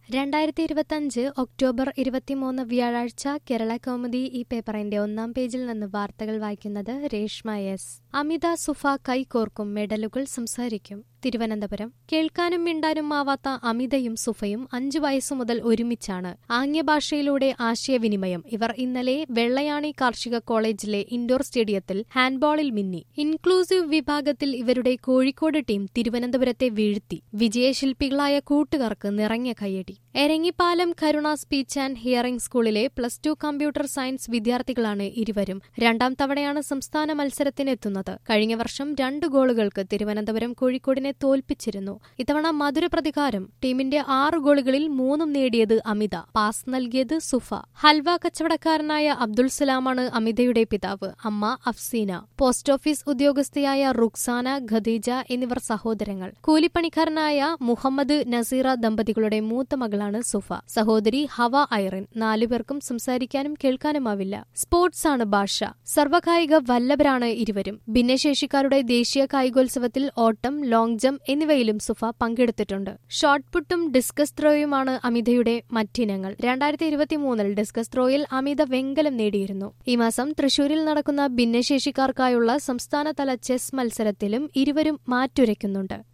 രണ്ടായിരത്തി ഇരുപത്തഞ്ച് ഒക്ടോബർ ഇരുപത്തിമൂന്ന് വ്യാഴാഴ്ച കേരള കൗമുദി ഈ പേപ്പറിന്റെ ഒന്നാം പേജിൽ നിന്ന് വാർത്തകൾ വായിക്കുന്നത് രേഷ്മ എസ് അമിത സുഫ കൈകോർക്കും മെഡലുകൾ സംസാരിക്കും തിരുവനന്തപുരം കേൾക്കാനും മിണ്ടാനും ആവാത്ത അമിതയും സുഫയും അഞ്ചു വയസ്സു മുതൽ ഒരുമിച്ചാണ് ആംഗ്യഭാഷയിലൂടെ ആശയവിനിമയം ഇവർ ഇന്നലെ വെള്ളയാണി കാർഷിക കോളേജിലെ ഇൻഡോർ സ്റ്റേഡിയത്തിൽ ഹാൻഡ്ബോളിൽ മിന്നി ഇൻക്ലൂസീവ് വിഭാഗത്തിൽ ഇവരുടെ കോഴിക്കോട് ടീം തിരുവനന്തപുരത്തെ വീഴ്ത്തി വിജയശില്പികളായ കൂട്ടുകാർക്ക് നിറഞ്ഞ കയ്യടി Erangippalam Karuna speech and hearing സ്കൂളിലെ പ്ലസ് ടു കമ്പ്യൂട്ടർ സയൻസ് വിദ്യാർത്ഥികളാണ് ഇരുവരും രണ്ടാം തവണയാണ് സംസ്ഥാന മത്സരത്തിനെത്തുന്നത് കഴിഞ്ഞ വർഷം രണ്ട് ഗോളുകൾക്ക് തിരുവനന്തപുരം കോഴിക്കോടിനെ തോൽപ്പിച്ചിരുന്നു ഇത്തവണ മധുര പ്രതികാരം ടീമിന്റെ ആറ് ഗോളുകളിൽ മൂന്നും നേടിയത് അമിത പാസ് നൽകിയത് സുഫ ഹൽവ കച്ചവടക്കാരനായ അബ്ദുൾ സലാമാണ് അമിതയുടെ പിതാവ് അമ്മ അഫ്സീന പോസ്റ്റ് ഓഫീസ് ഉദ്യോഗസ്ഥയായ റുക്സാന ഖദീജ എന്നിവർ സഹോദരങ്ങൾ കൂലിപ്പണിക്കാരനായ മുഹമ്മദ് നസീറ ദമ്പതികളുടെ മൂത്ത മകളാണ് സുഫ സഹോദരി ഹവ ഐറിൻ നാലുപേർക്കും സംസാരിക്കാനും കേൾക്കാനുമാവില്ല സ്പോർട്സ് ആണ് ഭാഷ സർവകായിക വല്ലഭരാണ് ഇരുവരും ഭിന്നശേഷിക്കാരുടെ ദേശീയ കായികോത്സവത്തിൽ ഓട്ടം ലോങ് ജംപ് എന്നിവയിലും സുഫ പങ്കെടുത്തിട്ടുണ്ട് ഷോട്ട് പുട്ടും ഡിസ്കസ് ത്രോയുമാണ് അമിതയുടെ മറ്റിനങ്ങൾ രണ്ടായിരത്തി ഇരുപത്തിമൂന്നിൽ ഡിസ്കസ് ത്രോയിൽ അമിത വെങ്കലം നേടിയിരുന്നു ഈ മാസം തൃശൂരിൽ നടക്കുന്ന ഭിന്നശേഷിക്കാർക്കായുള്ള സംസ്ഥാനതല ചെസ് മത്സരത്തിലും ഇരുവരും മാറ്റുരയ്ക്കുന്നുണ്ട്